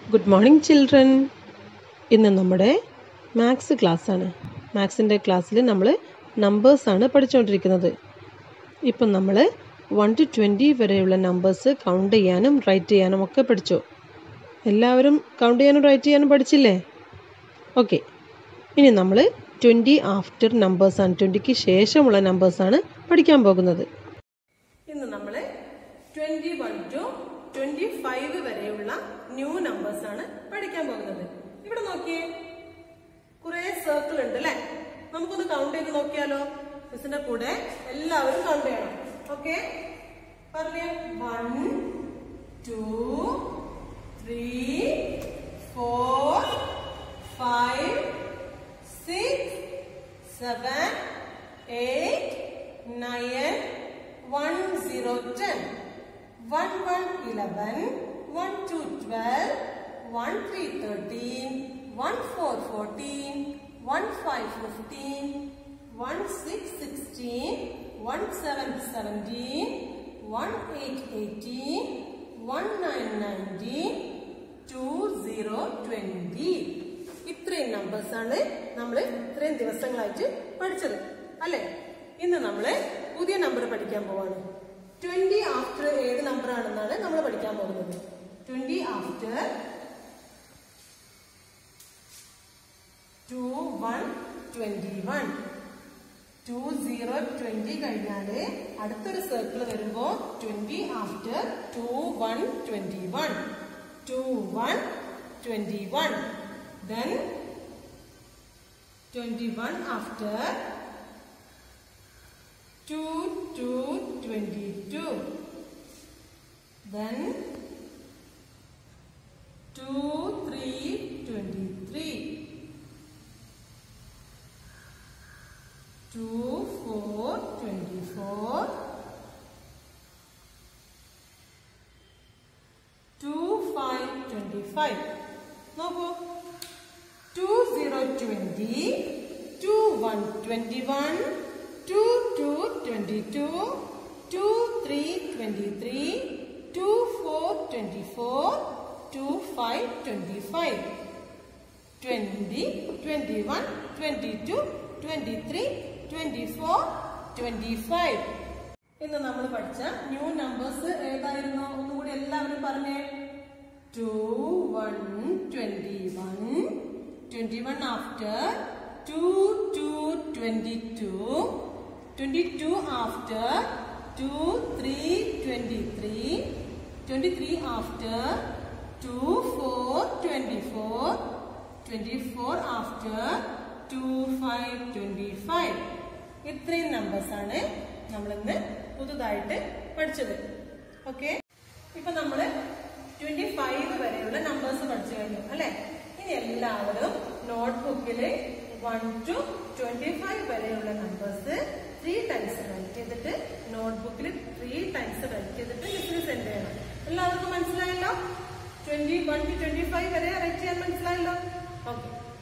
Good morning children ഇന്ന് നമ്മുടെ maths ക്ലാസ്സാണ് മാത്സിൻ്റെ ക്ലാസ്സിൽ നമ്മൾ നമ്പേഴ്സാണ് പഠിച്ചുകൊണ്ടിരിക്കുന്നത് ഇപ്പം നമ്മൾ വൺ ടു ട്വൻറ്റി വരെയുള്ള നമ്പേഴ്സ് കൗണ്ട് ചെയ്യാനും റൈറ്റ് ചെയ്യാനും ഒക്കെ പഠിച്ചു എല്ലാവരും കൗണ്ട് ചെയ്യാനും റൈറ്റ് ചെയ്യാനും പഠിച്ചില്ലേ ഓക്കെ ഇനി നമ്മൾ ട്വൻറ്റി ആഫ്റ്റർ നമ്പേഴ്സാണ് ട്വൻറ്റിക്ക് ശേഷമുള്ള നമ്പേഴ്സാണ് പഠിക്കാൻ പോകുന്നത് ഇന്ന് നമ്മൾ twenty one to twenty five വരെയുള്ള ന്യൂ നമ്പേഴ്സ് ആണ് പഠിക്കാൻ പോകുന്നത് ഇവിടെ നോക്കിയേ കുറെ സർക്കിൾ ഉണ്ട് അല്ലെ നമുക്കൊന്ന് കൗണ്ട് ചെയ്ത് നോക്കിയാലോ മിസ്സിന്റെ കൂടെ എല്ലാവരും കൗണ്ട് ചെയ്യണം ഓക്കെ പറഞ്ഞേ one two three four five six seven, eight, nine, one zero ten, one one eleven, one two twelve, one three thirteen, one four fourteen, one five fifteen, one six sixteen, one seven seventeen, one eight eighteen, one nine nineteen, two zero twenty. ഇത്രയും numbers ആണ് നമ്മൾ ഇത്രയും ദിവസങ്ങളായിട്ട് പഠിച്ചത് അല്ലെ ഇന്ന് നമ്മൾ പുതിയ നമ്പർ പഠിക്കാൻ പോവാണ് ട്വന്റി ആഫ്റ്റർ ഏത് നമ്പർ ആണെന്നാണ് നമ്മൾ പഠിക്കാൻ പോകുന്നത് twenty after two one twenty one two zero twenty കഴിഞ്ഞാല് അടുത്തൊരു സർക്കിൾ വരുമ്പോ twenty after two one twenty one two one twenty one then 21 after 2 to 22 then 2 3 23 2 4 24 2 5 25 നോക്കൂ two zero twenty two one twenty one two two twenty two two three twenty three two four twenty four two five twenty five twenty twenty one twenty two twenty three twenty four twenty five ഇന്ന് നമ്മൾ പഠിച്ച new numbers ഏതായിരുന്നു ഒന്നുകൂടി എല്ലാവരും പറഞ്ഞേ two one twenty one 21 after 2 to 22 22 after 2 3 23 23 after 2 4 24 24 after 2 5 25 ഇത്രയും numbers ആണ് നമ്മൾ ഇന്ന് പുതുതായിട്ട് പഠിച്ചത് ഓക്കെ ഇപ്പൊ നമ്മള് ട്വന്റി ഫൈവ് വരെയുള്ള നമ്പേഴ്സ് പഠിച്ചു കഴിഞ്ഞു അല്ലെ ഇനി എല്ലാവരും നോട്ട്ബുക്കില് വൺ ടു ട്വന്റി ഫൈവ് വരെയുള്ള നമ്പേഴ്സ് ത്രീ ടൈംസ് റൈറ്റ് ചെയ്തിട്ട് നോട്ട്ബുക്കിൽ ത്രീ ടൈംസ് റൈറ്റ് ചെയ്തിട്ട് മിസ്സിന് സെൻഡ് ചെയ്യണം എല്ലാവർക്കും മനസ്സിലായല്ലോ twenty one to twenty five വരെ റൈറ്റ് ചെയ്യാൻ മനസ്സിലായല്ലോ ഓക്കെ